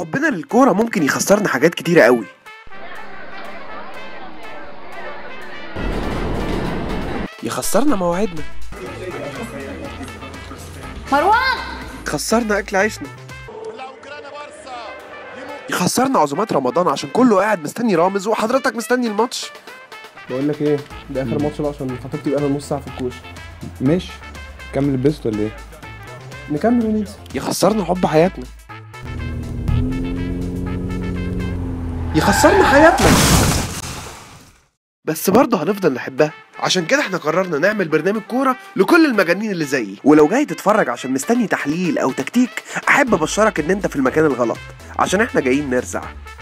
حبنا للكورة ممكن يخسرنا حاجات كتيرة قوي يخسرنا مواعيدنا مروان يخسرنا أكل عيشنا يخسرنا عزومات رمضان عشان كله قاعد مستني رامز وحضرتك مستني الماتش بقول لك ايه ده اخر ماتش بقى عشان خطيبتي بقى لها نص ساعه في الكوش ماشي كمل البيست ولا ايه نكمل وننسى يخسرنا حب حياتنا يخسرنا حياتنا بس برضه هنفضل نحبها عشان كده احنا قررنا نعمل برنامج كورة لكل المجانين اللي زيي ولو جاي تتفرج عشان مستني تحليل او تكتيك احب ابشرك ان انت في المكان الغلط عشان احنا جايين نرزع